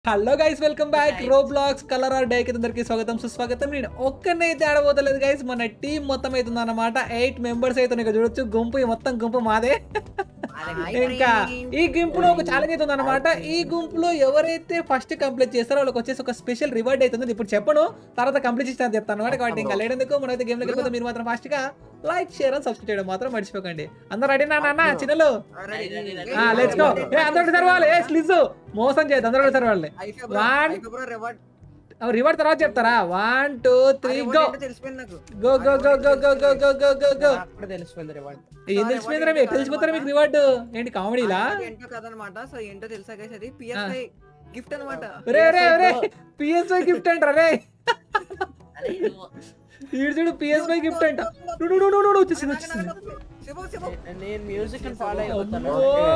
Hello guys welcome back Roblox color or డైకి అందరికి స్వాగతం సుస్వాగతం నేను ఒక్కనైతే ఆడబోతలేదు గైస్ మన టీం మొత్తం అవుతుంది అనమాట ఎయిట్ మెంబర్స్ అయితే ఇక్కడ చూడొచ్చు గుంపు ఈ మొత్తం గుంపు మాదే ఇంకా ఈ గుంపులో ఒక ఛాలెంజ్ అవుతుంది అనమాట ఈ గుంపులో ఎవరైతే ఫస్ట్ కంప్లీట్ చేస్తారో వాళ్ళకి వచ్చేసి ఒక స్పెషల్ రివార్డ్ అవుతుంది ఇప్పుడు చెప్పను తర్వాత కంప్లీట్ చేస్తాను చెప్తాను అనమాట కాబట్టి ఇంకా లేడెందుకు మనమైతే గేమ్ లోకి వెళ్ళిపోతే మీరు మాత్రం ఫాస్ట్ గా లైక్ షేర్ అని సబ్స్క్రైబ్ చేయడం మాత్రం మర్చిపోకండి అందరూ రెడీ నాన్న చిన్నలు లెట్స్ గో ఏ అందరూ సర్వాలి ఏ స్లిజ్ మోసం చేయదు అందరూ సర్వాలి One. రివార్డ్ తర్వాత చెప్తారా వన్ టూ త్రీ గో తెలిసిపోయింది నాకు go go go go go go go go go go అప్పుడు తెలిసిపోయింది రివార్డ్ ఏం తెలిసిపోయిందిరా మీకు తెలిసిపోతారా మీకు రివార్డు ఏంటి కామెడీలా నాకు ఏంటో కదనమాట సో ఏంటో తెలుసా గైస్ అది పిఎస్ఐ గిఫ్ట్ అనమాట రే రే రే పిఎస్వై గిఫ్ట్ అంటారా రే ఈడు చూడు పిఎస్వై గిఫ్ట్ అంట డు, డు, డు, డు, డు, డు, వచ్చేసింది వచ్చేసింది శివ శివ నేను మ్యూజిక్ ఫాలో అయిపోతాను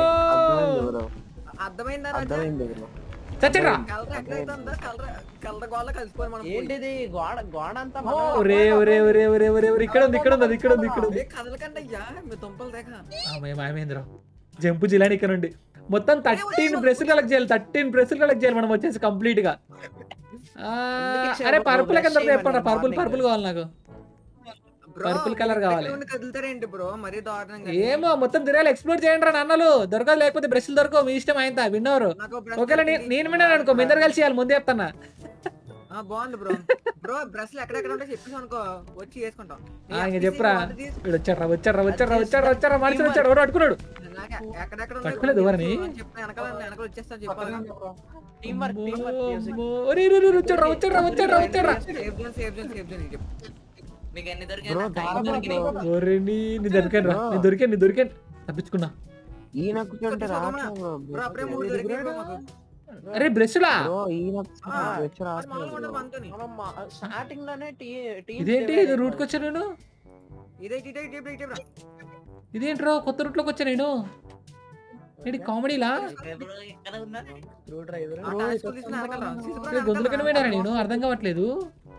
ఓ. అర్థమైందా చచ్చరా కలర్ ఎక్కడైతుందో కలర్ కలర్ గోళ్ళ కలిసిపోయి మనం ఏంటిది గోడ గోడ అంతా ఒరే ఒరే ఒరే ఒరే ఒరే ఒరే ఇక్కడ ఉంది ఇక్కడ ఉంది అది ఇక్కడ ఉంది ఇక్కడ ఉంది ఏ కదలకండి అయ్యా మీ తుంపలు దేక మహేంద్ర జంపు జిలాని ఇక్కడ నుండి మొత్తం థర్టీన్ బ్రెస్లు కలెక్ట్ చేయాలి థర్టీన్ బ్రెస్లు కలెక్ట్ చేయాలి మనం వచ్చేసి కంప్లీట్ గా ఆ, అరే పర్పుల్ కింద చెప్పండి పర్పుల్ పర్పుల్ కావాలి నాకు Purple colour కావాలి. కదులుతారేంటి బ్రో మరీ దారుణంగా ఏమో మొత్తం తిరగాలి ఎక్స్ప్లోర్ చేయండి రా నాన్నలు దొరకదు లేకపోతే బ్రష్లు దొరకవు మీ ఇష్టం అయిందా విన్నవరు నాకు brush ఓకేలా నే- నేను విన్నాను అనుకో మీ ఇద్దరు కలిసి చేయాలి ముందే చెప్తానా ఆ, బాగుంది బ్రో బ్రో బ్రష్లు ఎక్కడెక్కడ ఉంటే చెప్పేసి అనుకో వచ్చి వేసుకుంటాం ఆ, ఇంక చెప్పురా వీడు వచ్చాడ్రా వచ్చాడ్రా వచ్చాడ్రా వచ్చాడ్రా వచ్చాడ్రా మనిషి వచ్చాడు ఎవరు పట్టుకున్నాడు నాకు ఎక్కడెక్కడ పట్టుకోలేదు ఎవరిని? చెప్పిన వెనకాల వెనకాల వచ్చేస్తాను చెప్పాలి team work team work music అమ్మో, ఒరే, ఒరే, ఒరే, వచ్చాడ్రా వచ్చాడ్రా వచ్చాడ్రా వచ్చాడ్రా safe zone safe zone safe zone చెప్పు మీకు ఎన్ని దొరికాయి ఒరే నీ నీ దొరికాను రా నీ దొరికాను నీ దొరికాను తప్పించుకున్నా ఈయన కూర్చుంటే బ్రో అప్పుడే మూడు దొరికాయి బ్రో మాకు అరే బ్రష్లా బ్రో ఈయన ఆ, వచ్చి మరి మనం కూడా మనతోని. స్టార్టింగ్ లోనే టీ టీం ఇదేంటి ఇది రూట్కి వచ్చా నేను ఇదే ఇదే ఇదే ఇదే ఇదే బ్రో ఇదేంట్రా కొత్త రూట్లోకి వచ్చా నేను ఏంటి కామెడీలా ఎక్కడ ఉన్నా స్క్రూ డ్రైవర్ ఆ టాస్క్ తీసుకుని వెనకాల రా. సీసీ బ్రో ఇక్కడ గొంతులకని పోయినారా నేను అర్థం కావట్లేదు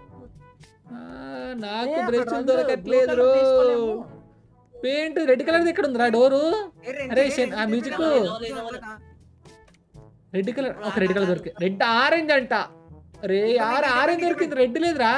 ఆ, నాకు బ్రష్లు దొరకట్లేదు రో పెయింట్ రెడ్ కలర్ ఇక్కడ ఉందిరా డోరు ఏ రెండు అరే ఇదే, శన్- ఆ రెండు మ్యూజిక్ ఇదే బ్రో. రెడ్ కలర్ ఒక రెడ్ కలర్ దొరికి రెడ్ ఆరెంజ్ అంట రే ఆరు ఆరెంజ్ దొరికింది రెడ్ లేదురా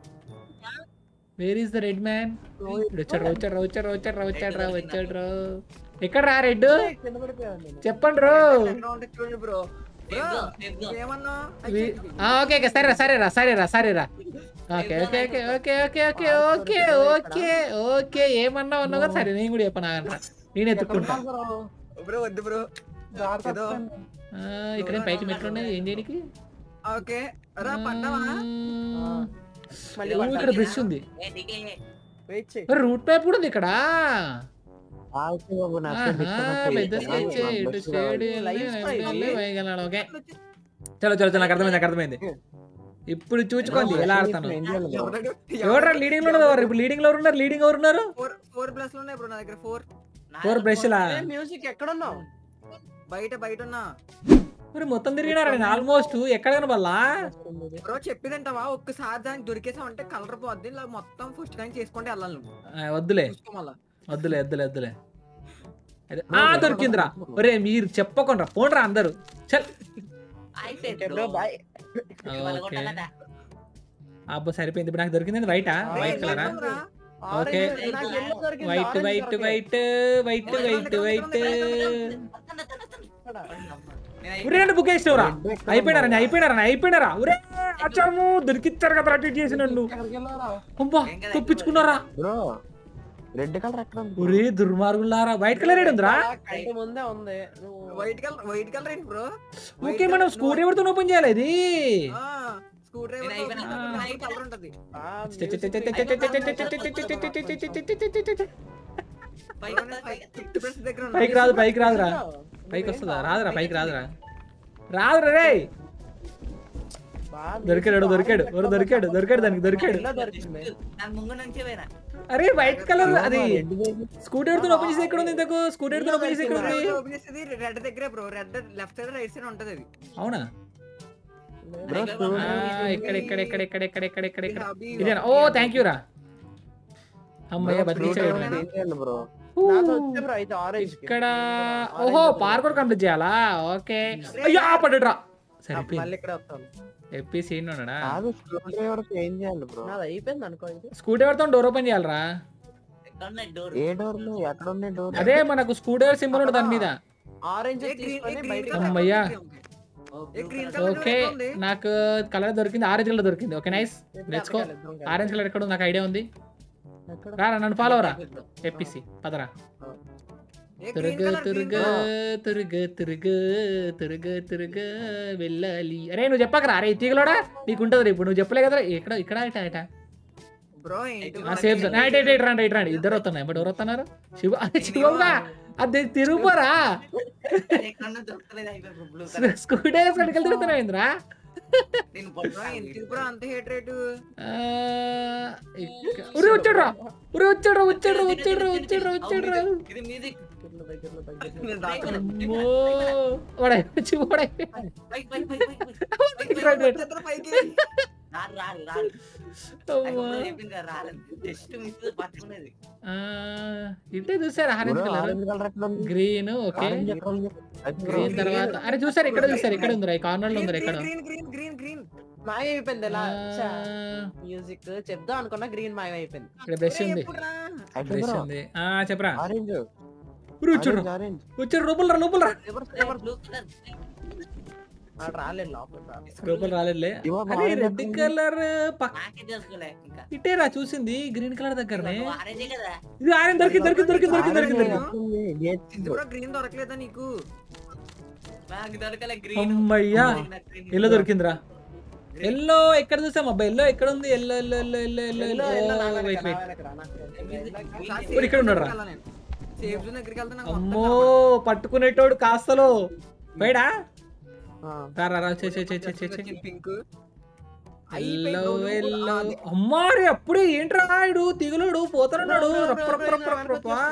where is the red man వచ్చాడు వచ్చాడు వచ్చాడు వచ్చాడు వచ్చాడు వచ్చాడు ఎక్కడ రా రెడ్ కింద పడిపోయాను నేను చెప్పండి రో ఎక్కడ ఉంటే చూడండి బ్రో బ్రో ఏమన్నా వి- ఆ, ఓకే ఓకే సరే రా సరే రా సరే రా సరే రా okay okay okay okay okay okay okay okay okay ఏమన్నా ఉన్నావు కదా సరే నేను కూడా చెప్పను ఆగండి రా. నేను ఎత్తుక్కుంటా బ్రో వద్దు బ్రో ఏదో ఆ, ఇక్కడేం పైకి మెట్లు ఉన్నాయి ఏం చేయడానికి ఓకే రా పడ్డావా మ్మ్. మళ్ళీ ఓ, ఇక్కడ బ్రష్ ఉంది ఏ దిగే వెయిట్ చేయి మరి రూట్ మ్యాప్ కూడా ఉంది ఇక్కడ ఆగితే బాబు నా ఆహా, పెద్ద స్కెచ్ ఇటు సైడ్ ఓకే చలో చలో చలో నాకు అర్థమైంది నాకు అర్థమైంది ఇప్పుడు చూసుకోండి ఎలా ఆడతాను ఎవరు ఎవరు లీడింగ్ లో ఉన్నారు ఇప్పుడు లీడింగ్ లో ఎవరు ఉన్నారు లీడింగ్ ఎవరు ఉన్నారు ఫోర్ ఫోర్ ప్లస్ లో ఉన్నాయి బ్రో నా దగ్గర ఫోర్ ఫోర్ బ్రష్లా మ్యూజిక్ ఎక్కడ ఉన్నావు బయట బయట ఉన్నా మరి మొత్తం తిరిగినారా నేను ఆల్మోస్ట్ ఎక్కడ కనబల్లా బ్రో చెప్పిదంటావా ఒక్కసారి దానికి దొరికేసామంటే కలర్ పోద్ది ఇలా మొత్తం ఫస్ట్ కానీ చేసుకుంటే వెళ్ళాలి నువ్వు ఆ, వద్దులే చూసుకోమల్లా వద్దులే వద్దులే వద్దులే అదే ఆ దొరికిందిరా ఒరే మీరు చెప్పకుండా పోండ్రా అందరు చల్ బ్రో బాయ్ ఓకే అబ్బా సరిపోయింది ఇప్పుడు నాకు దొరికింది వైటా వైట్ కలరా okay. White white white white white white ఒరే నన్ను బుక్ చేసినవురా అయిపోయినారా నేను అయిపోయినారా నేను అయిపోయినారా ఒరే అచ్చాము దొరికిచ్చారు కదా అటు చేసి నన్ను అబ్బా తప్పించుకున్నారా బ్రో రెడ్ కలర్ ఎక్కడ ఉంది ఒరే దుర్మార్గులారా వైట్ కలర్ ఏడు ఉందిరా కంటి ముందే ఉంది నువ్వు వైట్ కలర్ వైట్ కలర్ ఏంటి బ్రో ఓకే మనం స్కూల్ ఎవరితో ఓపెన్ చేయాలి ఇది స్క్రూ డ్రైవర్ నేను అయిపోయినా. కలర్ ఉంటది ఆ ఫిఫ్టీ పర్సెంట్ దగ్గర ఉంది. పైకి రాదు పైకి రాదురా పైకి వస్తుందా రాదురా పైకి రాదురా రాదురా రే బాగా దొరికాడు దొరికాడు ఎవరు దొరికాడు దొరికాడు దానికి దొరికాడు ఇలా దొరికింది నాకు ముందు నుంచి పోయినా అరే వైట్ కలర్ అది రెడ్ చేసి స్కూటర్ తో ఓపెన్ చేసి ఎక్కడ ఉంది ఇంతకు స్కూటర్ తో ఓపెన్ చేసి ఎక్కడ ఉంది ఓపెన్ చేసేది రెడ్ దగ్గరే bro red left side right side ఉంటది అది అవునా బ్రో ఆ, ఇక్కడ ఇక్కడ ఇక్కడ ఇక్కడ ఇక్కడ ఇక్కడ ఇక్కడ ఇక్కడ అభి ఇదేనా ఓ థ్యాంక్ యూ రా అమ్మయ్య బతికించాడు ఏం చేయాలి బ్రో నాతో వచ్చే బ్రో అయితే ఆరెంజ్ ఇక్కడ ఓహో పార్కోర్ కంప్లీట్ చేయాలా ఓకే అయ్యా పడ్డరా సరిపోయింది మళ్ళీ ఇక్కడే వస్తాను ఎప్పి సీన్ ఉన్నాడా కాదు స్క్రూ డ్రైవర్ ఏం చేయాలి బ్రో నాది అయిపోయింది అనుకో ఇది స్కూ డ్రైవర్తో డోర్ ఓపెన్ చేయాలరా ఎక్కడ ఉన్నాయి డోర్ ఏ డోర్లు ఎక్కడ ఉన్నాయి డోర్ అదే మనకు స్కూ డ్రైవర్ సింబల్ ఉంటుంది దాని మీద ఆరెంజ్ ఏ గ్రీన్ తీసుకొని గ్రీన్ బయటికి కలర్ అమ్మయ్యా. ఏ గ్రీన్ కలర్ ఓకే ఉంది నాకు కలర్ దొరికింది ఆరెంజ్ కలర్ దొరికింది ఓకే నైస్ ఇప్పుడు Let's go. అతకాలి, ఇద్దరం కలిసి. ఆరెంజ్ కలర్ ఎక్కడ ఉంది? నాకు ఐడియా ఉంది ఎక్కడ? రా నన్ను ఫాలో అవరా ఎప్పిసి పదరా ఏ గ్రీన్ తురుగు కలర్ గ్రీన్ తురుగు కలర్ తురుగు తురుగు తురుగు తురుగు వెళ్ళాలి అరే నువ్వు చెప్పకరా అరే ఈ తీగలోడా నీకు ఉంటుంది ఇప్పుడు నువ్వు చెప్పలే కదా ఇక్కడ ఇక్కడ ఇట ఇట బ్రో ఏంటి ఆ సేఫ్ జోన్ ఇటు ఇటు ఇటు రండి ఇటు రండి ఇద్దరు వస్తున్నాయి ఇప్పుడు ఎవరు వస్తున్నారు శివ అదే శివంగా అది తిరుగుపోరా ఎక్కడ దొరకలేదు అయిపోయి బ్లూ కలర్ స్కూటీ వేసుకొని తిరుగుతున్నావు ఇంద్రా నేను బ్రో ఎందుకు బ్రో అంత హేట్ రేటు ఉరి వచ్చాడ్రా ఉరి వచ్చాడ్రా వచ్చాడ్రా వచ్చాడ్రా వచ్చాడ్రా వచ్చాడ్రా ఇది మ్యూజిక్ దగ్గరలో, దగ్గరలో, దగ్గరలో. అమ్మో వాడే వచ్చి వాడే పైకి పైకి పైకి పైకి రైట్ రైట్ పైకి రారు రారు రారు అమ్మా. చెప్పింది కదా రారు జస్ట్ మిస్ పట్టుకునేది ఆ, ఇటే చూసారు ఆరెంజ్ కలర్ ఆరెంజ్ కలర్ ఎక్కడ ఉంది గ్రీన్ ఓకే ఆరెంజ్ ఎక్కడ ఉంది అది గ్రీన్ తర్వాత అరే చూసారు ఇక్కడ చూసారు ఇక్కడ ఉందిరా ఈ కార్నర్ లో ఉందిరా ఇక్కడ గ్రీన్ గ్రీన్ గ్రీన్ గ్రీన్ మాయ అయిపోయింది ఎలా ఆ, మ్యూజిక్ చెప్దాం అనుకున్నా గ్రీన్ మాయ అయిపోయింది ఇక్కడ బ్రష్ ఉంది అయితే బ్రష్ బ్రో ఉంది ఆ చెప్పరా ఆరెంజ్ ఉరి వచ్చాడు ఆరెంజ్ వచ్చాడు రూపలు రా లోపల రా బ్లూ కలర్ ఆడు రాలేదు లోపల రాలేదు. లోపల రాలేదులే ఇవ్వ అరే ఆరెంజ్ రెడ్ కలర్ పక్క నాకే చేసుకోలే ఇంకా ఇటే రా చూసింది గ్రీన్ కలర్ దగ్గరనే నువ్వు ఆరేంజే కదా ఇది ఆరెంజ్ దొరికింది దొరికింది దొరికింది దొరికింది దొరికింది దొరికింది గేట్ బ్రో గ్రీన్ దొరకలేదా నీకు నాకు దొరకలే గ్రీన్ అమ్మయ్యా ఎల్లో దొరికిందిరా ఎల్లో ఎక్కడ చూసాం అబ్బా ఎల్లో ఎక్కడ ఉంది yellow yellow yellow yellow yellow yellow, yellow, నా ఎల్లో వెనక, వెయిట్ నా వెయిట్ వెనక రా, నాకు తెలుసు. ఒకసారి ఇప్పుడు ఇక్కడ safe ఉన్నాడురా. zone దగ్గరికి వెళ్ళాలి నేను. సేఫ్ జోన్ దగ్గరికి వెళ్తే నాకు అమ్మో పట్టుకునేటోడు కాస్తలో పోయిడా ఆ. రా రా, రా చే చే చే చే చే చే పింక్ ఎల్లో ఎల్లో అమ్మారి అప్పుడే ఏంట్రా ఇడు తిగులుడు పోతున్నాడు బ్రో, బ్రో, రప్ప బ్రో, రప్ప బ్రో, రప్ప బ్రో, రప్ప bro,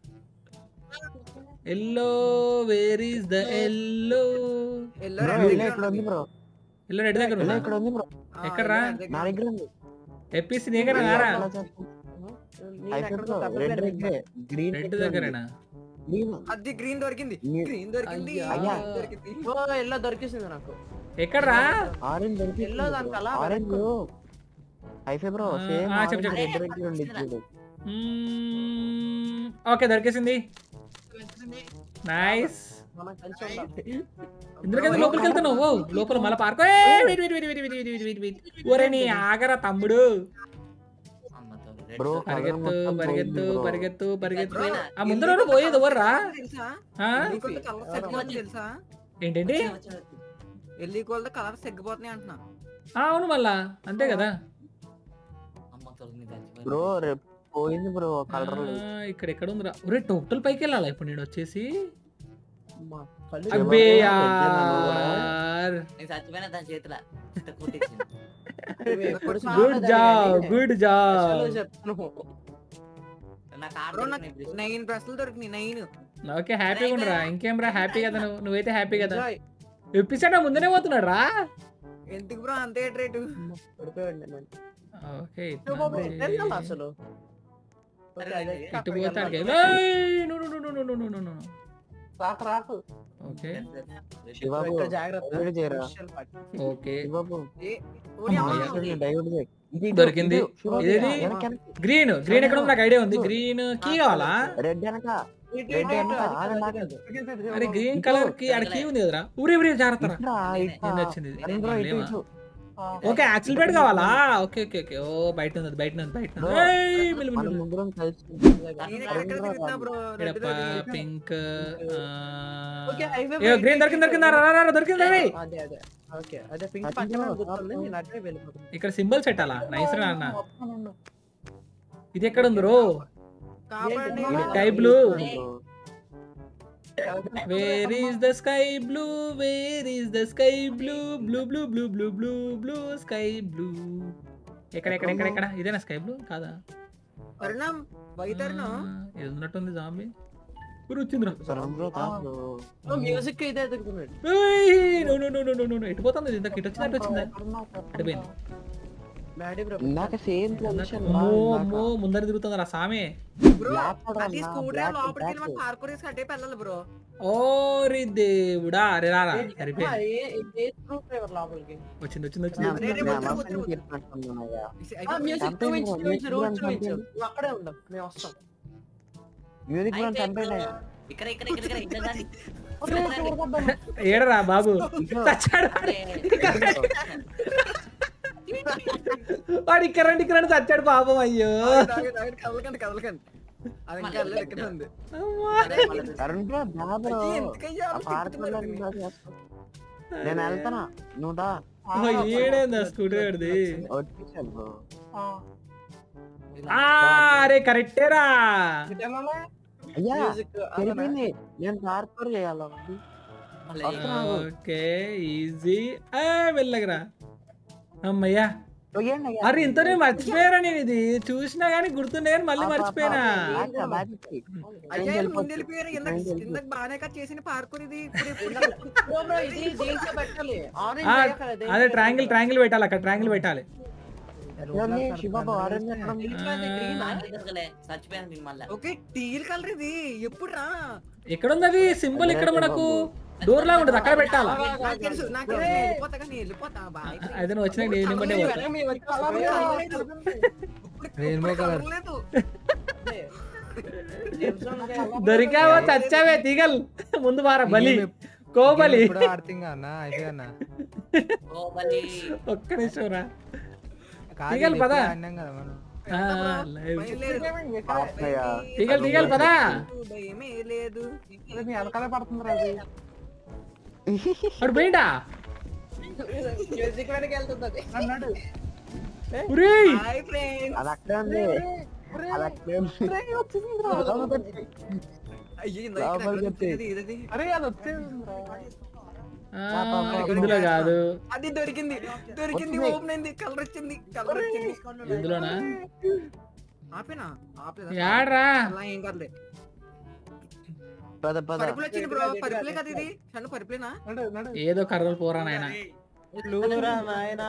yellow where is the yellow yellow bro red ఇలా ఇక్కడ ఉంది బ్రో ఎల్లో రెడ్ దగ్గర ఇలా ఉందా ఇక్కడ ఉంది బ్రో ఎక్కడ్రా? నా దగ్గర ఉంది ఎప్పిసి నీ దగ్గర రారా ఎలా చేస్తాం? నేను అయితే ఎక్కడికో బ్రో తప్పిపోయాను. రెడ్ రెడ్ గ్రీన్ రెడ్ దగ్గరేనా గ్రీన్ అది గ్రీన్ దొరికింది ఈ- గ్రీన్ దొరికింది అయ్యా. green దొరికింది ఓ ఎల్లో దొరికేసింది నాకు ఎక్కడ్రా ఆరెంజ్ దొరికింది ఎల్లో దానికి అలా ఆరెంజ్ అయితే బ్రో ఆ, సేమ్ ఆ, చెప్పు, చెప్పు. రెడ్ రెడ్ ఉంది చూడు మ్మ్. ఓకే దొరికేసింది నైస్ మనం కలిసి ఉందాం ఇందులోకి లోపలికి వెళ్తున్నావు ఓ, లోపల మళ్ళీ పార్క్ ఒరే నీ ఆగరా తమ్ముడు బ్రో పరిగెత్తు పరిగెత్తు పరిగెత్తు పరిగెత్తు Bro, ఆ ముందర పోయేది ఎవర్రా తెలుసా ఆ? ఎల్లి కలర్ తగ్గిపోతుంది తెలుసా ఏంటండి ఎల్లి కోళ్ళ కలర్ తగ్గిపోతున్నాయి అంటున్నా ఆ, అవును మళ్ళా అంతే కదా బ్రో రేపు పోయింది బ్రో కలర్ ఆ, ఇక్కడ ఎక్కడ ఉందిరా ఒరే టోటల్ పైకి వెళ్ళాలా ఇప్పుడు నేను వచ్చేసి అమ్మా, కళ్ళు అబ్బే ఎవరు? యార్ నేను చచ్చిపోయినా దాని చేతిలో ఇట్ట కొట్టించింది. నువ్వు ఎప్పుడు గుడ్ సాగదని జాబ్ కానీ గుడ్ జాబ్ అసలు చెప్తాను నాకు ఆరు బ్రో దొరికినాయి నాకు బ్రో. నైన్ ప్రశ్నలు దొరికినాయి నైన్ ఓకే హ్యాపీగా ఉండరా ఇంకేం రా హ్యాపీ కదా నువ్వు నువ్వైతే హ్యాపీ కదా Enjoy. ఎప్పిసాడా ముందనే పోతున్నాడు రా ఎందుకు బ్రో అంతే రేటు అమ్మా, పడిపోయాడు నేను. ఓకే నువ్వు బాబు, ఎట్లా వెళ్ళాలి అసలు ఓకే, అదే ఇటు అక్కడికి పోతే వెళ్ళాలి. అడిగి no no no no no no no రాకు రాకు ఓకే శివాబు ఇక్కడ జాగ్రత్త డైవర్ట్ చేయరా Crucial part. ఓకే శివాబు ఓడి అమ్మా. అమ్మ. డైవర్ట్ చేయి ఇది ఇటు, దొరికింది. ఇటు, శివాబు, ఏది? వెనక, వెనక. గ్రీన్ గ్రీన్ ఎక్కడ ఉంది నాకు ఐడియా ఉంది గ్రీన్ కీ కావాలా రెడ్ వెనక ఇటు, రెడ్ ఇటు, వెనక ఇటు, అది ఆగండి, కాదు, ఆగండి. అది కాదు. అరే గ్రీన్ కలర్ కి ఆడ కీ ఉంది కదరా ఊరి ఊరి జాగ్రత్త రా. ఇట్లా, ఇట్లా. నేను వచ్చింది ఇది. అరే బ్రో, ఇటు, లేవా? ఇటు. ఆ, ఓకే యాక్సిలరేట్ కావాలా ఓకే ఓకే ఓకే ఓ బయట ఉంది బయట ఉంది బయట ఉంది బ్రో, ఏయ్, మిల్లు, మనం మిల్లు. ముగ్గురం కలిసి నేను ఎక్కడెక్కడ తిరుగుతున్నా బ్రో రెడ్ ఇక్కడప్ప దొరికింది. పింక్ ఓకే, highway ఏ గ్రీన్ దొరికింది దొరికింది రా, రా, రా, రా, దొరికింది రా. అదే అదే ఓకే అదే పింక్ అది పక్కన బ్రో, గుర్తుంది నేను అటువే వెళ్ళిపోతాను ఇక్కడ సింబల్స్ పెట్టాలా నైస్ రా అన్న ఇది ఎక్కడ ఉంది రో కాపాడండి ఏంటి? Sky blue bro. Where is the sky blue where is the sky blue blue blue blue blue blue blue sky blue ఎక్కడ ఎక్కడ ఎక్కడ ఎక్కడ ఇదేనా స్కై బ్లూ కాదా అరుణం వైతరుణం ఆ, ఇది ఉన్నట్టుంది జాంబీ ఊరు వచ్చిందిరా సరం బ్రో, తా బ్రో. మ్యూజిక్ ఇదే ఎదుగుతున్నాడు ఏయ్, no no no no no no ఎటు పోతుంది ఇది ఇంతకు ఇటు వచ్చింది అటు వచ్చిందా అటు పోయింది డాడీ బ్రో ఇందాక సేమ్ పొజిషన్ అమ్మో అమ్మో ముందర తిరుగుతుంది రా సామి బ్రో Black కూడా అది అన్నా, స్కూటర్ black, లోపలికి వెళ్ళి black. మనం పార్కూర్ వేసి అటే వెళ్ళాలి బ్రో ఓరి దేవుడా అరే రారా సరిపోయి ఏ స్క్రూ డ్రైవర్ లోపలికి వచ్చింది వచ్చింది వచ్చింది రే, రే, వద్దు, వద్దు, వద్దు. చెప్పినట్టున్నాయా మ్యూజిక్ Campaign చూపించు లో, చూపించు music రూట్ guns చూపించు campaign. నువ్వు అక్కడే ఉండవు మేము వస్తాం మ్యూజిక్ అయితే చంపేనా ఇక్కడ ఇక్కడ ఇక్కడ ఇక్కడ ఇక్కడ రండి. ఇక్కడ రండి. ఏడరా బాబు చచ్చాడు అరే, వాడు ఇక్కడ రండి ఇక్కడ రండి చచ్చాడు పాపం అయ్యో ఆగండి, ఆగండి, కదలకండి కదలకండి అది ఇంకా వెళ్ళలేదు ఇక్కడ ఉంది అమ్మా. అరే, మళ్ళీ కరెంట్ బ్రో దా బ్రో అయ్యి, ఎందుకయ్యా ఆ అలా పార్క్ తిప్పుతున్నారు వెళ్ళాలి, దా చేస్తా. నేను వెళ్తానా నువ్వు దా ఓ, ఏడేందా స్కూటర్ వాడిది వచ్చేసాను బ్రో ఆ, అరే కరెక్టేరా అయ్యా మ్యూజిక్ సరిపోయింది నేను పార్కర్ చేయాలి మళ్ళీ ఓకే ఈజీ ఏ వెళ్ళగరా అమ్మయ్యా తొయ్యండి అయ్యా. అరే ఇంతనే మర్చిపోయారా నేను ఇది చూసినా గానీ గుర్తుండే కానీ మళ్ళీ మర్చిపోయినా బ్యాక్ రా, బ్యాక్ కి. అయ్యా నేను ముందు వెళ్ళిపోతా. వెళ్ళిపోయారు ఇందాక నేను వెళ్ళిపోతా. ఇందాక బాగానే కట్ చేసిన పార్కూర్ ఇది ఇప్పుడు ఇప్పుడు బ్రో బ్రో ఇది దేంట్లో పెట్టాలి ఆరెంజ్ ఆ, వేయకరా, దేంట్లో అదే ట్రయాంగిల్ పెట్టాలి? ట్రయాంగిల్ పెట్టాలి అక్కడ ట్రయాంగిల్ పెట్టాలి ఎవరిని? శివబాబు ఆరెంజ్ ఎక్కడ ఉంది? నాకే దొరకలే చచ్చిపోయాను నేను మళ్ళా ఓకే టీల్ కలర్ ఇది ఎప్పుడు రా ఎక్కడ ఉంది అది సింబల్ ఇక్కడ మనకు డోర్ లాగా ఉంటుంది అక్కడ పెట్టాలా నాకు తెలుసు నాకు తెలుసు, నేను వెళ్ళిపోతా కానీ వెళ్ళిపోతా బాయ్ అయితే నువ్వు వచ్చినాక నేను నిమ్మటే పోతా వెనక మీ వచ్చి కలర్ రెయిన్బో కలర్ లేదు దొరికావో చచ్చావే తీగల్ ముందు బారా బలి కోబలి ఓ మళ్ళీ ఒక్క నిమిషం రా తీగల్ పదా ఆ, live. ఆపయ్యా. తీగల్ తీగల్ పదా భయమే లేదు వాడు పోయిండా మ్యూజిక్ వెనక వెళ్తుంది ఉరేయ్ హాయ్ ఫ్రెండ్స్ అది అక్కడే ఉంది అది అక్కడే ఉంది. అయ్యో ఇందాక ఇక్కడ లోపలికి ఎక్కడ ఉంది? ఇది, ఇది. ఆ, ఇందులో కాదు అది దొరికింది దొరికింది ఓపెన్ అయింది కలర్ వచ్చింది కలర్ వచ్చింది ఇందులోనా ఆపేనా ఆపేదా యాడ్రా అలా ఏం కాదులే పద పద పరుపులు వచ్చింది బ్రో పరుపులే కదా ఇది సన్న పరుపులేనా ఏదో కర్రలు పోరా నాయన లూరా నాయనా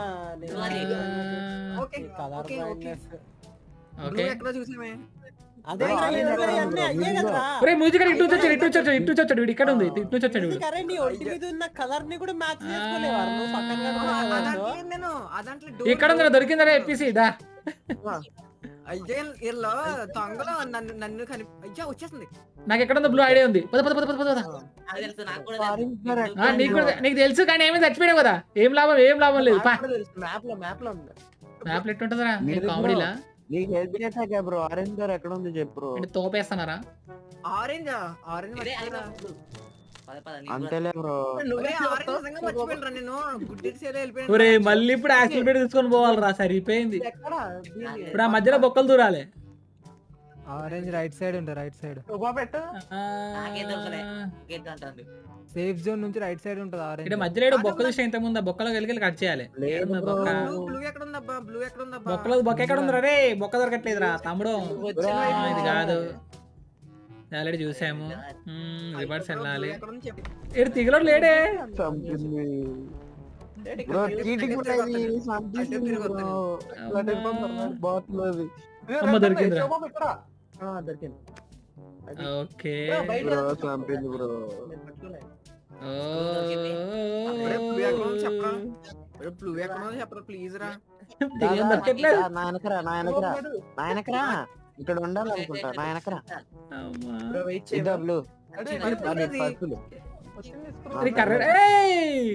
okay okay okay okay blue ఎక్కడో చూసామే అదే ఒరే మ్యూజిక్ ఇటు నుంచి వచ్చాడు ఇటు నుంచి వచ్చాడు ఇటు నుంచి వచ్చాడు వీడు ఇక్కడ ఉంది ఇటు నుంచి వచ్చాడు వీడు అరే నీ ఒంటి మీద ఉన్న కలర్ ని కూడా మ్యాచ్ చేసుకోలేవారు నువ్వు పక్కన ఆ, కనపడే అదాంట్లో colours. ఏం నేను అదాంట్లో ఇక్కడ ఉంది దొరికిందరే ఎప్పిసి దా అయ్యో వీళ్ళు దొంగలో నన్ను నన్ను కని అయ్యా వచ్చేసింది నాకు ఎక్కడ ఉందో బ్లూ ఐడియా ఉంది పద పద పద పద పద పద. నాకు తెలుసు నాకు కూడా Orange colour తెలుసు. ఆ, నీకు కూడా నీకు తెలుసు కానీ ఏమీ చచ్చిపోయావు కదా ఏం లాభం ఏం లాభం లేదు పా మ్యాప్ లో మ్యాప్ లో ఉంది మ్యాప్లు ఎట్టుంటదిరా మీరు కామెడీలా నీకు హెల్ప్ చేశాక బ్రో ఆరెంజ్ కలర్ ఎక్కడ ఉంది చెప్పు బ్రో ఏంటి తోపేస్తున్నారా ఆరెంజా ఆరెంజ్ ఇదే మర్చిపోయినా ఐదు. పద పద నీకు కూడా. అంతేలే బ్రో ఒరే, ఆరెంజ్ నిజంగా మర్చిపోయినరా నేను గుడ్డెడ్ సేల్ వెళ్ళిపోయాను ఒరే మళ్ళీ ఇప్పుడు యాక్సిల్ పెట్టి తీసుకొని పోవాలిరా సరిపోయింది ఎక్కడ ఇప్పుడు ఆ మధ్యలో బొక్కలు దూరాలి ఆరెంజ్ రైట్ సైడ్ ఉంటుంది రైట్ సైడ్ పెట్టు ఆ, నాకేం దొరకలే. గేట్ అంటాడు సేఫ్ జోన్ నుంచి రైట్ సైడ్ ఉంటుంది ఆరెంజ్ ఇక్కడ మధ్యలో ఏడో బొక్క చూసిన ఇంత ముందు బొక్కలో వెళ్ళి కట్ చేయాలి లేదు ఏందో బ్రో బొక్క బ్లూ బ్లూ ఎక్కడ ఉందబ్బా బ్లూ ఎక్కడ ఉందబ్బా బొక్కలో బొక్క ఎక్కడ ఉందిరా రే బొక్క దొరకట్లేదురా తమ్ముడు ఆ, ఇది కాదు ఆల్రెడీ చూసాము రివర్స్ వెళ్ళాలి ఎక్కడ ఉంది చెప్పు ఇక్కడ తిగలోడు లేడే చంపింది బ్రో చీటింగ్ కూడా ఇది చంపేసింది బ్రో బాటిల్ అది అమ్మ దొరికిందిరా ఆ, దొరికింది ఓకే బ్రో చంపింది బ్రో ఓ అప్పుడే blue ఎక్కడ ఉందో చెప్పరా ఒరే, బ్లూ ఎక్కడ ఉందో చెప్పరా ప్లీజ్ రా తిగలు దొరకట్లేదు నా వెనకరా నా వెనకరా నా వెనకరా ఇక్కడ ఉండాలనుకుంటా నా వెనకరా అమ్మా. వెయిట్ ఇదో బ్లూ పరుపులు అది ఇది. పర్పులు ఇది కర్ర ఏయ్!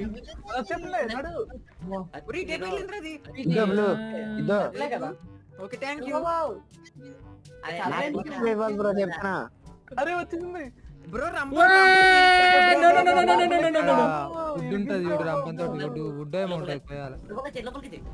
ఒరే, ఇటే వెళ్ళిందిరా అది ఇదో బ్లూ ఇదో కదా ఓకే థ్యాంక్ యూ అదే నాకు టికెట్ ఇవ్వాలి బ్రో చెప్తున్నా అరే వచ్చింది bro Wait! No, no, no, no, no, no, no, no, no, no. Wood ఉంటుంది చూడు రంపంతో వుడ్ వుడ్ ఏమో ఉంటుంది పోయాలి లోపలికి చెయ్, లోపలికి చెయ్.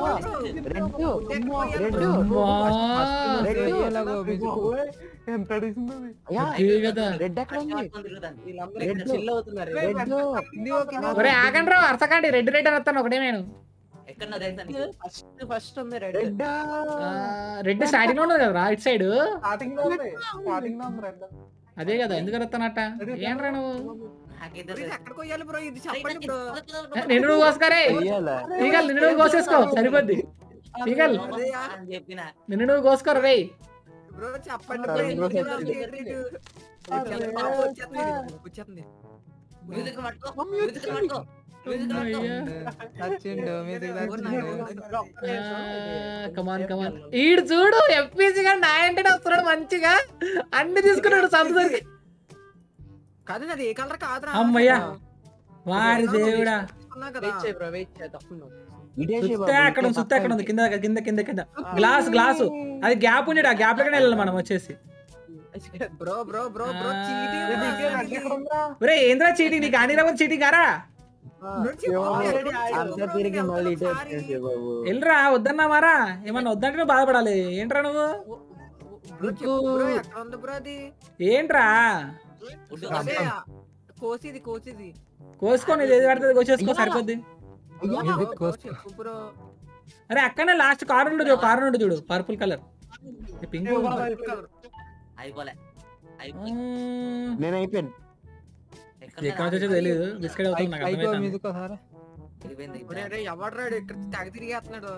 రెడ్ రెడ్ అమ్మా. ఎలాగో ఎంత అయ్యా ఇది కదా రెడ్ ఎక్కడ ఉంది పట్టుకొని తిరుగుతాను. వీళ్ళందరూ Red. ఇక్కడ chill అవుతున్నారు రెడ్ ఒరే ఆగండి రా అరసకండి రెడ్ రెడ్ అని వస్తాను ఒకటే నేను ఎక్కడో తెలుసా నీకు? ఫస్ట్ ఫస్ట్ ఉంది రెడ్ రెడ్ రెడ్ స్టార్టింగ్ లో ఉన్నది కదా రైట్ సైడ్ స్టార్టింగ్ లో ఉంది స్టార్టింగ్ లో ఉంది రెడ్ అదే కదా ఎందుకు వస్తానట ఏంట్రా నువ్వు నాకేం ఇది తెలుసు. ఎక్కడికి పోయాలి బ్రో ఇది అరే, చెప్పండి బ్రో నిన్ను నువ్వు కోసుకరే చెయ్యాలా ఇక నిన్ను నువ్వు కోసేసుకో సరిపోద్ది పీగల్ అదే యా. అని చెప్పిన నిన్ను నువ్వు కోసుకోరు రే బ్రో చెప్పండి బ్రో, బ్రో, బ్రో, ఎందుకు చెప్పండి. ఇలా చేయట్లేదు? వచ్చేస్తుంది, పాపం వచ్చేస్తుంది ఇది, వచ్చేస్తుంది మ్యూజిక్ పట్టుకో మ్యూజిక్ పట్టుకో మ్యూజిక్ పట్టుకో నచ్చిండు మ్యూజిక్ నచ్చిండు కమాన్ కమాన్ ఈడు చూడు ఎఫ్పీసీ గా నా వెంటనే వస్తున్నాడు మంచిగా అన్ని తీసుకున్నాడు సంతోష్ కాదు నాది ఏ కలర్ కాదురా అమ్మయ్యా వారి దేవుడా తీసుకున్నా కదా వెయిట్ చేయి బ్రో వెయిట్ చేయి తప్పకుండా ఇటేసి సుత్తే అక్కడ ఉంది సుత్తే అక్కడ ఉంది కింద కింద కింద కింద గ్లాస్ గ్లాసు అది గ్యాప్ ఉండేది ఆ గ్యాప్ లోనే వెళ్ళాలి మనం వచ్చేసి బ్రో బ్రో బ్రో బ్రో ఆ. చీటింగ్ రా, చీటింగ్. ఒరే ఏంద్రా చీటింగ్ నీకు అని రావు చీటింగ్ కారా బ్రో, చెప్పు, already బ్రో, ఆడాడు. అంతా తిరిగి మళ్ళీ ఇటే ఒకసారి. వచ్చేసి బాబు వెళ్ళరా వద్దన్నా మారా ఏమన్నా వద్దంటే నువ్వు బాధపడాలి ఏంట్రా నువ్వు బ్రో, చెప్పు, బ్రో, ఎక్కడ ఉంది బ్రో అది ఏంట్రా ఉడ్డు అదే, కోసిది కోసిది కోసుకొని ఇది ఏది పడుతుంది కోసేసుకో సరిపోద్ది బ్రో, ఇది బ్రో, కోసుకో. చెప్పు బ్రో అరే అక్కడనే లాస్ట్ కార్ ఉండు చూడు కార్ ఉండు చూడు పర్పుల్ కలర్ పింక్ కలర్. అయిపోలే అయిపోయి నేను అయిపోయాను ఎక్కడ నుంచి వచ్చేది తెలియదు బిస్కెట్ అవుతుంది నాకు అయిపో అర్థమవుతుంది మ్యూజిక్ ఒకసారి వెళ్ళిపోయింది ఒరే, ఒరే, ఎవడ్రాడు ఇక్కడ తెగ తిరిగేస్తున్నాడు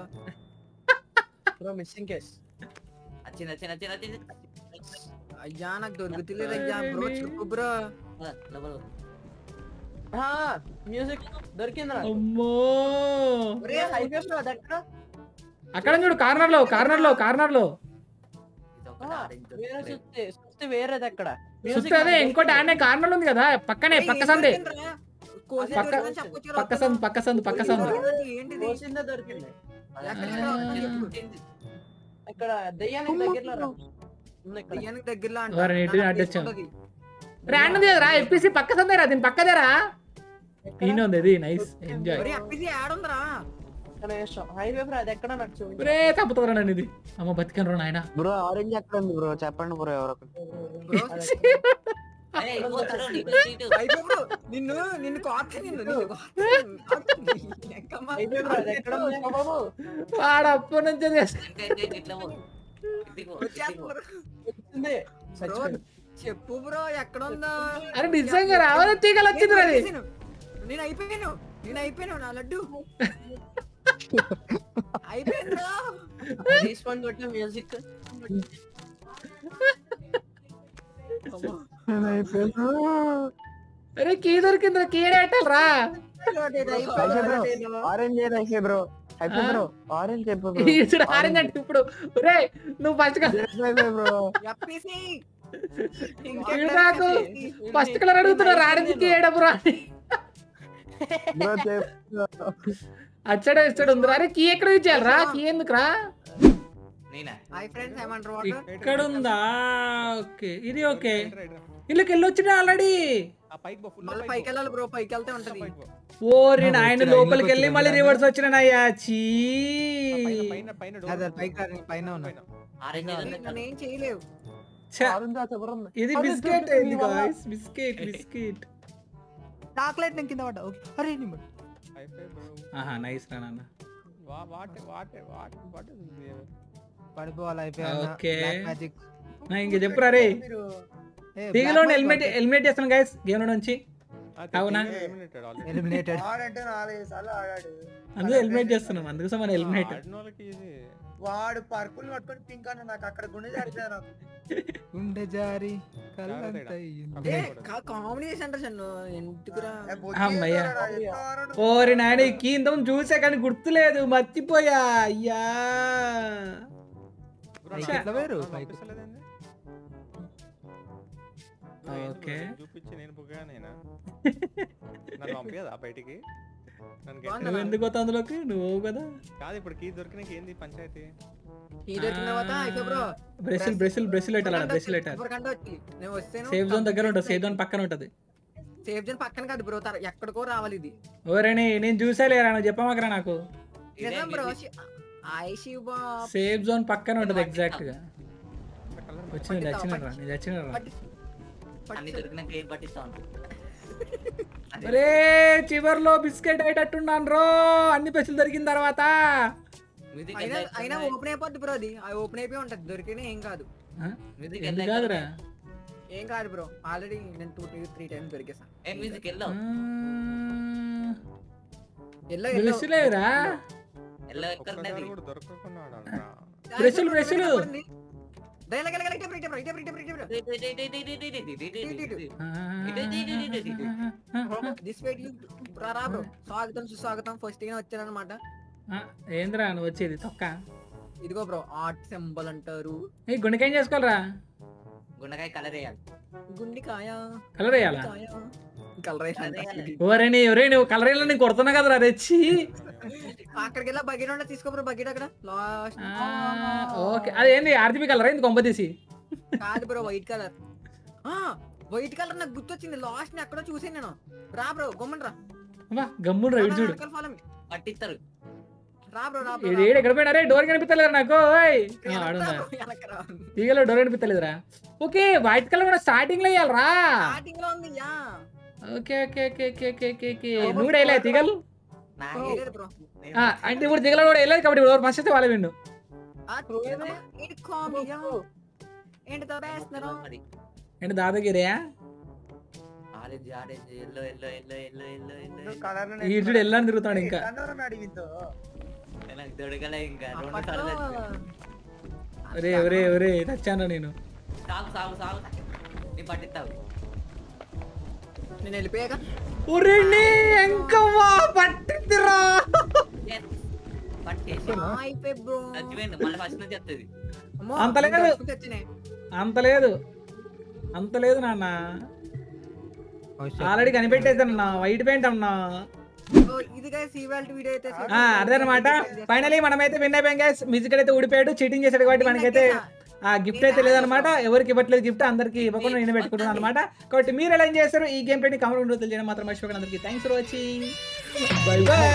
బ్రో మిస్సింగ్ కేస్ వచ్చింది వచ్చింది వచ్చింది వచ్చింది అయ్యా నాకు దొరుకుతలేదు అయ్యా బ్రో చెప్పు బ్రో లోపల మ్యూజిక్ దొరికిందిరా అమ్మో ఒరే హైవే బ్రో అది ఎక్కడ అక్కడ చూడు కార్నర్ లో కార్నర్ లో కార్నర్ లో ఇది ఒకటి ఆరెంజ్ వేరే సుత్తి సుత్తి వేరేది ఎక్కడ చూస్తే అదే ఇంకోటి ఆడనే కార్నర్ ఉంది కదా పక్కనే పక్క సందే కోసి పక్క- దొరికిందని చెప్పొచ్చు పక్క సందు పక్క సందు పక్క సందు ఏంటిది కోసిందే దొరికింది వచ్చింది ఇక్కడ దెయ్యానికి దగ్గరలో రా ఉంది ఇక్కడ బియ్యానికి దగ్గరలో అంట. వారిని ఇంటిని నాకు అడ్డొచ్చాం. తెలిసి రే అన్నది కదరా ఎప్పిసి పక్క సందేరా దీని పక్కదేరా ఈయన ఉంది ఇది నైస్ ఎంజాయ్ ఒరే, అప్పిసి యాడ్ ఉందిరా ఇక్కడ వేసాం హైవే బ్రో అది ఎక్కడ నాకు చూపించు రే తప్పుతుందిరా నన్ను ఇది అమ్మ బతికను రా నాయన బ్రో ఆరెంజ్ ఎక్కడ ఉంది బ్రో చెప్పండి బ్రో ఎవరొకరు బ్రో ఏయ్, పోతాడు, నీకు సీటు. అయిపో బ్రో నిన్ను నిన్ను కోత నిన్ను నిన్ను కోత్త. ఎక్కమ్మా. హైవే బ్రో అది ఎక్కడ ఉంది బాబు వాడు అప్పటి నుంచి చేస్తా ఇంకా, ఇంకా, ఇంకా ఇట్లా పో. ఇదిగో, ఇదిగో. వచ్చేస్తున్నారు. వచ్చింది బ్రో, చెప్పు బ్రో ఎక్కడ ఉందో అరే నిజంగా రావాలి తీగలు వచ్చింది రా అది నేను నేను అయిపోయాను నేను అయిపోయాను నా లడ్డు అయిపోయాను బ్రో తీసుకోండి కొట్టిన మ్యూజిక్ అరే కీ దొరికింది కీ రా ఆరెంజ్ ఏది అయిపోయి బ్రో అయిపోయి బ్రో ఆరెంజ్ చెప్పు బ్రో ఈచుడు ఆరెంజ్ అంటే ఇప్పుడు రే నువ్వు ఫస్ట్ అయిపోయి బ్రో ఎప్పేసి ఈడు నాకు ఫస్ట్ కలర్ అడుగుతున్నారు ఆరెంజ్ కి ఏడపురా బ్రో చెప్పు అచ్చడు ఇచ్చడు ఉందిరా అరే కీ ఎక్కడ ఇచ్చేయాలి రా కీ ఎందుకురా నేనా హాయ్ ఫ్రెండ్స్ ఏమంటారు వాటర్ ఇక్కడ ఉందా ఓకే ఇది ఓకే ఇల్లుకి వెళ్ళొచ్చినా ఆల్రెడీ మళ్ళీ పైకి వెళ్ళాలి బ్రో పైకి వెళ్తే ఉంటది ఓరి నాయన లోపలికి వెళ్ళి మళ్ళీ రివర్స్ వచ్చినాయ్యా చీ అదే పైకి రా, పైన ఉన్నా ఆరెంజ్ ఏదో ఉంది. నన్ను ఏం చేయలేవు ఛ, ఆరెంజ్ ఆ చివర ఉంది ఇది అది బిస్కెట్ దొరికింది ఇది ఇవాళ. guys, బిస్కెట్ బిస్కెట్ చాక్లెట్ నేను కింద పడ్డా ఓకే అరే నీ బట్ ఆహా నైస్ రా నాన్న పడిపోవాలి అయిపోయా ఓకే. మ్యాజిక్ నా ఇంక చెప్పురా రే తీగలో హెల్మెట్ హెల్మెట్ చేస్తాను గైస్ గేమ్ నుంచి అవునా ఎలిమినేటెడ్ ఆడంటే నాలుగైదు సార్లు ఆడాడు అందులో హెల్మెట్ చేస్తున్నాం అందుకోసం మన హెల్మెట్ వాడు పర్పుల్ పట్టుకొని పింక్ అన్న నాకు అక్కడ గుండె జారిపోయారు నాకు గుండె జారి కళ్ళంత ఏ కామెడీ సెంటర్ అన్ను ఎందుకురా ఏ, బొచ్చు అమ్మయ్య. ఏదోరా, ఎట్లా ఆడాడు? ఓరి నాయన ఈ కీ ఇంతకు చూసా కానీ గుర్తులేదు మర్చిపోయా అయ్యా పైకి ఎట్లా పోయారు పైకి ఓకే చూపించి నేను బుగ్గానేనా నన్ను పంపించదా బయటికి నన్ను బాగుందా? నువ్వు ఎందుకు పోతావు అందులోకి నువ్వు పోవు కదా కాదు ఇప్పుడు కీ దొరికినాక ఏంది పంచాయతీ ఈ దొరికిన తర్వాత అయిపో బ్రో బ్రెసిల్ బ్రెసిల్ బ్రెసిల్ పెట్టాలి బ్రెసిల్ పెట్టాలి సూపర్ కంటే వచ్చి నేను వస్తేను సేఫ్ జోన్ దగ్గర ఉంటుంది సేఫ్ జోన్ పక్కన ఉంటుంది సేఫ్ జోన్ పక్కన కాదు బ్రో తర- ఎక్కడికో రావాలి ఇది ఓరేని నేను చూసేలేరా నువ్వు చెప్పమాకరా నాకు ఇదే నిజం బ్రో ఇది. ఐ శివ్ బాబ్ సేఫ్ జోన్ పక్కన ఉంటుంది ఎగ్జాక్ట్ గా వచ్చిన వచ్చిన రా నేను వచ్చిన రా పట్టి- అన్ని పట్టి- దొరికినాక ఏం పట్టిస్తా ఉంటా అరే చివర్లో బిస్కెట్ అయ్యేటట్టున్నాను రో అన్ని పెసులు దొరికిన తర్వాత మ్యూజిక్ అయినా అయినా ఓపెన్ అయిపోద్ది బ్రో అది అది ఓపెన్ అయిపోయి ఉంటది దొరికినా ఏం కాదు ఆ? మ్యూజిక్ ఎందుకు కాదురా ఏం కాదు బ్రో ఆల్రెడీ నేను టూ త్రీ టైమ్స్ దొరికేసా ఏ మ్యూజిక్ వెళ్ళావు ఎల్లో తెలుసులేరా ఎల్లో ఎక్కడ ఒక్కసారి ఉన్నది కూడా దొరకకుండా ఆడాలిరా. బ్రష్లు, బ్రష్లు. డై, లగ, లగ, లగ, ఇటే, ఇటే, ఇటే, ఇటే, ఇటే, ఇటే. This way you- రా, రా bro. స్వాగతం సుస్వాగతం ఫస్ట్ గా వచ్చానన్నమాట ఆ, ఏంద్రా నువ్వు వచ్చేది తొక్క ఇదిగో బ్రో ఆర్ట్ సింబల్ అంటారు ఏ గుండెకాయ చేసుకోవాలరా గుండకాయ కలర్ వేయాలి గుండికాయ కలర్ వేయాలా కాయ కలర్ వేయాలి. ఓరే నీ ఒరే నువ్వు కలర్ వేయాలని నేను కొడుతున్నా కదరా రెచ్చి అక్కడికి వెళ్ళా బకెట్ ఉంటే తీసుకో బ్రో బకెట్ అక్కడ లాస్ట్ ఓకే అది ఏంది ఆర్జీబీ కలర్ ఏంది కొంప తీసి కాదు బ్రో వైట్ కలర్ ఆ వైట్ కలర్ నాకు గుర్తొచ్చింది లాస్ట్ ని ఎక్కడో చూసాను నేను రా బ్రో గమ్మన్ రా అబ్బా గమ్మున రైట్ చూడు ఫాలో పట్టిస్తారు రా బ్రో రా bro, ఏడు రా ఏడు ఎక్కడ పోయినా రే డోర్ కనిపించలేదు నాకు ఓయ్ bro. ఆ, ఆడుందా వెనక్కి రా bro, వెనక్కి రా. తీగలో డోర్ కనిపించలేదురా ఓకే వైట్ కలర్ కూడా స్టార్టింగ్ లో వేయాలరా స్టార్టింగ్ లో ఉంది yeah okay okay okay okay okay okay okay నువ్వు కూడా వేయలే తీగలు నాకు వేయలేదు బ్రో ఆ, అంటే ఇప్పుడు తీగలు కూడా వేయలేదు కాబట్టి ఇప్పుడు ఫస్ట్ అయితే వాళ్ళే విన్ను ఆ, ఇది కామెడీయా ఏంటి తోడేస్తున్నారు మరి ఏంటి దాదాగిరియా orange orange yellow yellow yellow yellow yellow yellow color ఈ చూడు ఎల్లని తిరుగుతాడు ఇంకా అడిగిందో నాకు దొరకలే ఇంకా రెండు అప్పట్లో సార్లు ఒరే ఒరే ఒరే తెచ్చాను నేను సాగు సాగు సాగు నీ పట్టిస్తావు నేను వెళ్ళిపోయాక ఒరే నీ ఎంకవ్వా పట్టిందిరా Yes. పట్టేసి అయిపోయి బ్రో చచ్చిపోయింది మళ్ళీ ఫస్ట్ నుంచి వస్తుంది అమ్మో, అంత లేదు. రెండు దర్శకులు వచ్చినాయి. అంత లేదు అంత లేదు నాన్న ఆల్రెడీ కనిపెట్టేసాను నా వైట్ పెయింట్ అన్నా సో ఇది guys ఇవాళ వీడియో అయితే ఆ, అదనమాట ఫైనలీ మనమైతే విన్ అయిపోయాం గైస్ మ్యూజిక్ అయితే ఊడిపోయాడు చీటింగ్ చేశాడు కాబట్టి మనకైతే ఆ గిఫ్ట్ అయితే లేదనమాట ఎవరికి ఇవ్వట్లేదు గిఫ్ట్ అందరికి ఇవ్వకుండా నేను పెట్టుకుంటున్నాను అనమాట కాబట్టి మీరు ఎలా చేస్తారు ఈ గేమ్ ప్లే కామెంట్ తెలియజేయడం మాత్రం మర్చిపోకండి అందరికి thanks for watching bye by